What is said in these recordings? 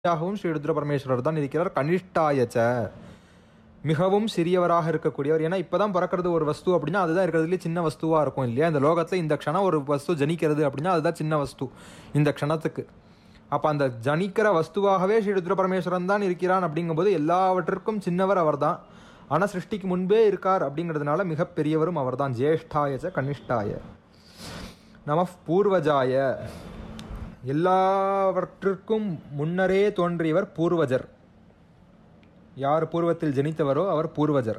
யாகவும் ஸ்ரீ ருத்ர பரமேஸ்வரர் தான் இருக்கிறார் கனிஷ்டாயச்ச மிகவும் சிறியவராக இருக்கக்கூடியவர் ஏன்னா இப்பதான் பிறக்கிறது ஒரு வஸ்து அப்படின்னா அதுதான் இருக்கிறதுலே சின்ன வஸ்துவா இருக்கும் இல்லையா இந்த லோகத்துல இந்த க்ஷணம் ஒரு வஸ்து ஜனிக்கிறது அப்படின்னா அதுதான் சின்ன வஸ்து இந்த க்ஷணத்துக்கு அப்ப அந்த ஜனிக்கிற வஸ்துவாகவே ஸ்ரீ ருத்ர பரமேஸ்வரன் தான் இருக்கிறான் அப்படிங்கும்போது எல்லாவற்றிற்கும் சின்னவர் அவர்தான் ஆனா சிருஷ்டிக்கு முன்பே இருக்கார் அப்படிங்கிறதுனால மிகப்பெரியவரும் அவர்தான் ஜேஷ்டாயச்ச கனிஷ்டாய நம பூர்வஜாய எல்லாவற்றிற்கும் முன்னரே தோன்றியவர் பூர்வஜர் யார் பூர்வத்தில் ஜனித்தவரோ அவர் பூர்வஜர்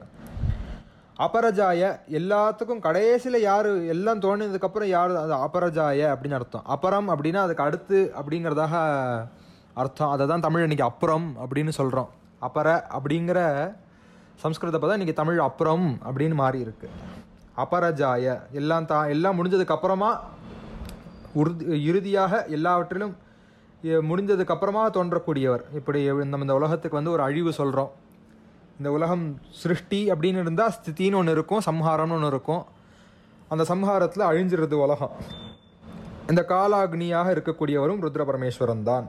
அபரஜாய எல்லாத்துக்கும் கடைசியில் யார் எல்லாம் தோணினதுக்கப்புறம் யார் அது அபரஜாய அப்படின்னு அர்த்தம் அபரம் அப்படின்னா அதுக்கு அடுத்து அப்படிங்கிறதாக அர்த்தம் அதை தான் தமிழ் இன்னைக்கு அப்புறம் அப்படின்னு சொல்கிறோம் அபர அப்படிங்கிற சம்ஸ்கிருத பதம் இன்னைக்கு தமிழ் அப்புறம் அப்படின்னு மாறி இருக்கு அபரஜாய எல்லாம் தா எல்லாம் முடிஞ்சதுக்கு அப்புறமா உறுதி இறுதியாக எல்லாவற்றிலும் எ- முடிந்ததுக்கு அப்புறமா தோன்றக்கூடியவர் இப்படி நம்ம இந்த உலகத்துக்கு வந்து ஒரு அழிவு சொல்கிறோம் இந்த உலகம் சிருஷ்டி அப்படின்னு இருந்தால் ஸ்திதின்னு ஒன்று இருக்கும் சம்ஹாரம்னு ஒன்று இருக்கும் அந்த சம்ஹாரத்தில் அழிஞ்சிருது உலகம் இந்த காலாக்னியாக இருக்கக்கூடியவரும் ருத்ர பரமேஸ்வரன் தான்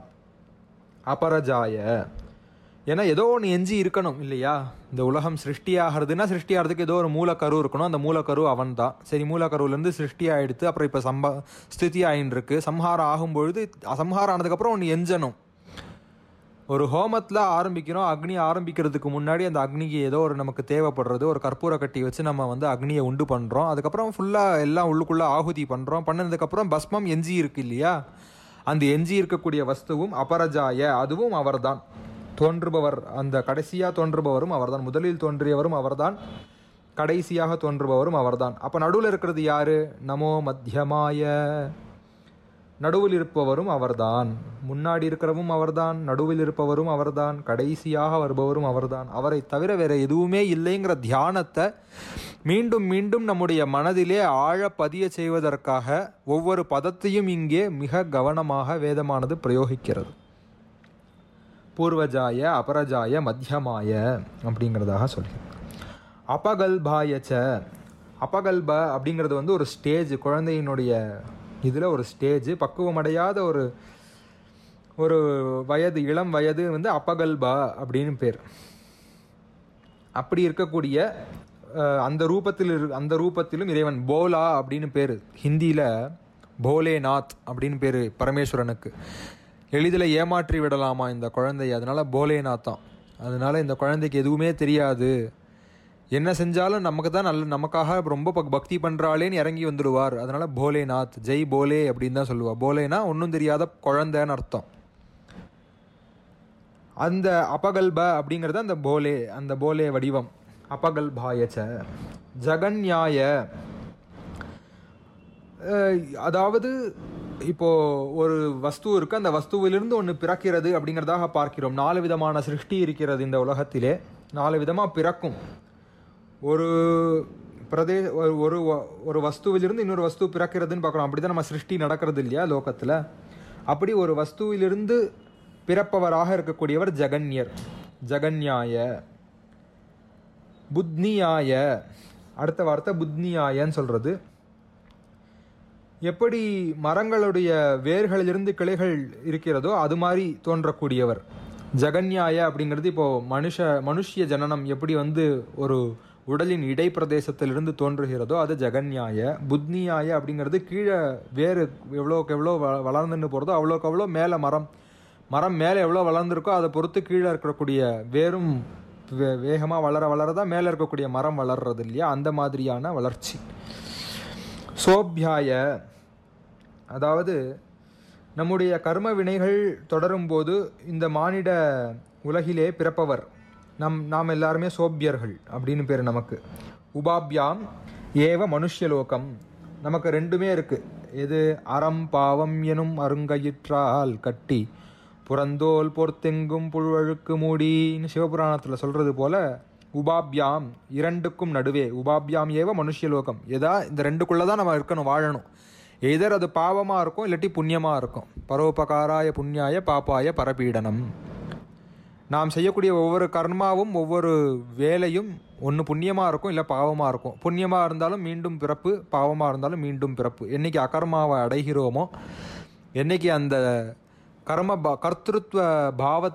அபரஜாய ஏன்னா ஏதோ ஒன்று எஞ்சி இருக்கணும் இல்லையா இந்த உலகம் சிருஷ்டி ஆகிறதுனா சிருஷ்டி ஆகிறதுக்கு ஏதோ ஒரு மூலக்கரு இருக்கணும் அந்த மூலக்கரு அவன் தான் சரி மூலக்கருவிலேருந்து சிருஷ்டி ஆயிடுத்து அப்புறம் இப்போ சம்பா ஸ்திதி ஆயின்னு இருக்கு சம்ஹாரம் ஆகும்பொழுது சம்ஹாரம் ஆனதுக்கப்புறம் ஒன்று எஞ்சணும் ஒரு ஹோமத்தில் ஆரம்பிக்கிறோம் அக்னி ஆரம்பிக்கிறதுக்கு முன்னாடி அந்த அக்னிக்கு ஏதோ ஒரு நமக்கு தேவைப்படுறது ஒரு கற்பூர கட்டி வச்சு நம்ம வந்து அக்னியை உண்டு பண்ணுறோம் அதுக்கப்புறம் ஃபுல்லாக எல்லாம் உள்ளுக்குள்ளே ஆகுதி பண்ணுறோம் பண்ணதுக்கப்புறம் பஸ்மம் எஞ்சி இருக்கு இல்லையா அந்த எஞ்சி இருக்கக்கூடிய வஸ்துவும் அபரஜாய அதுவும் அவர்தான் தோன்றுபவர் அந்த கடைசியாக தோன்றுபவரும் அவர்தான் முதலில் தோன்றியவரும் அவர்தான் கடைசியாக தோன்றுபவரும் அவர்தான் அப்போ நடுவில் இருக்கிறது யாரு நமோ மத்தியமாய நடுவில் இருப்பவரும் அவர்தான் முன்னாடி இருக்கிறவும் அவர்தான் நடுவில் இருப்பவரும் அவர்தான் கடைசியாக வருபவரும் அவர்தான் அவரை தவிர வேற எதுவுமே இல்லைங்கிற தியானத்தை மீண்டும் மீண்டும் நம்முடைய மனதிலே ஆழ பதிய செய்வதற்காக ஒவ்வொரு பதத்தையும் இங்கே மிக கவனமாக வேதமானது பிரயோகிக்கிறது பூர்வஜாய அபரஜாய மத்தியமாய அப்படிங்கிறதாக சொல்கிறேன் அபகல்பாயச்ச அபகல்ப அப்படிங்கிறது வந்து ஒரு ஸ்டேஜ் குழந்தையினுடைய இதில் ஒரு ஸ்டேஜ் பக்குவமடையாத ஒரு ஒரு வயது இளம் வயது வந்து அபகல்பா அப்படின்னு பேர் அப்படி இருக்கக்கூடிய அஹ், அந்த ரூபத்தில் இரு- அந்த ரூபத்திலும் இறைவன் போலா அப்படின்னு பேர் ஹிந்தியில் போலேநாத் அப்படின்னு பேர் பரமேஸ்வரனுக்கு எளிதில் ஏமாற்றி விடலாமா இந்த குழந்தை அதனால போலேநாத் தான் அதனால இந்த குழந்தைக்கு எதுவுமே தெரியாது என்ன செஞ்சாலும் நமக்கு தான் நல்ல நமக்காக ரொம்ப பக்- பக்தி பண்ணுறாளேன்னு இறங்கி வந்துடுவார் அதனால போலேநாத் ஜெய் போலே அப்படின்னு தான் சொல்லுவா போலேனா ஒன்றும் தெரியாத குழந்தைன்னு அர்த்தம் அந்த அபகல்ப அப்படிங்கிறது அந்த போலே அந்த போலே வடிவம் அபகல்பாயச்ச ஜகன்யாய அஹ், அதாவது இப்போ ஒரு வஸ்து இருக்கு அந்த வஸ்துவிலிருந்து ஒன்று பிறக்கிறது அப்படிங்கிறதாக பார்க்கிறோம் நாலு விதமான சிருஷ்டி இருக்கிறது இந்த உலகத்திலே நாலு விதமாக பிறக்கும் ஒரு பிரதே ஒரு- ஒரு வ- ஒரு வஸ்துவிலிருந்து இன்னொரு வஸ்து பிறக்கிறதுன்னு பார்க்குறோம் அப்படி தான் நம்ம சிருஷ்டி நடக்கிறது இல்லையா லோகத்தில் அப்படி ஒரு வஸ்துவிலிருந்து பிறப்பவராக இருக்கக்கூடியவர் ஜகன்யர் ஜகன்யாய புத்னியாய அடுத்த வார்த்தை புத்னியாயன்னு சொல்றது எப்படி மரங்களுடைய வேர்களிலிருந்து கிளைகள் இருக்கிறதோ அது மாதிரி தோன்றக்கூடியவர் ஜகன்யாய அப்படிங்கிறது இப்போ மனுஷ மனுஷ்ய ஜனனம் எப்படி வந்து ஒரு உடலின் இடைப்பிரதேசத்திலிருந்து தோன்றுகிறதோ அது ஜெகன்யாய புத்னியாய அப்படிங்கிறது கீழே வேறு எவ்வளோக்கு எவ்வளோ வ வளர்ந்துன்னு போகிறதோ அவ்வளோக்கு அவ்வளோ மேலே மரம் மரம் மேலே எவ்வளோ வளர்ந்துருக்கோ அதை பொறுத்து கீழே இருக்கக்கூடிய வேரும் வே வேகமாக வளர வளர தான் மேலே இருக்கக்கூடிய மரம் வளர்றது இல்லையா அந்த மாதிரியான வளர்ச்சி சோபியாய அதாவது நம்முடைய கர்ம வினைகள் தொடரும்போது இந்த மானிட உலகிலே பிறப்பவர் நம் நாம் எல்லாருமே சோபியர்கள் அப்படின்னு பேர் நமக்கு உபாபியாம் ஏவ மனுஷ்யலோகம் நமக்கு ரெண்டுமே இருக்கு எது அறம் பாவம் எனும் அருங்கயிற்றால் கட்டி புறந்தோல் பொர்த்தெங்கும் புழுவழுக்கு மூடின்னு சிவபுராணத்தில் சொல்றது போல உபாபியாம் இரண்டுக்கும் நடுவே உபாபியாம் ஏவ மனுஷ்யலோகம் எதா இந்த ரெண்டுக்குள்ள தான் நம்ம இருக்கணும் வாழணும் எதர் அது பாவமாக இருக்கும் இல்லாட்டி புண்ணியமாக இருக்கும் பரோபகாராய புண்ணியாய பாப்பாய பரபீடனம் நாம் செய்யக்கூடிய ஒவ்வொரு கர்மாவும் ஒவ்வொரு வேலையும் ஒன்று புண்ணியமாக இருக்கும் இல்லை பாவமாக இருக்கும் புண்ணியமாக இருந்தாலும் மீண்டும் பிறப்பு பாவமாக இருந்தாலும் மீண்டும் பிறப்பு என்னைக்கு அகர்மாவை அடைகிறோமோ என்னைக்கு அந்த கர்ம பா கர்த்திருத்வ பாவ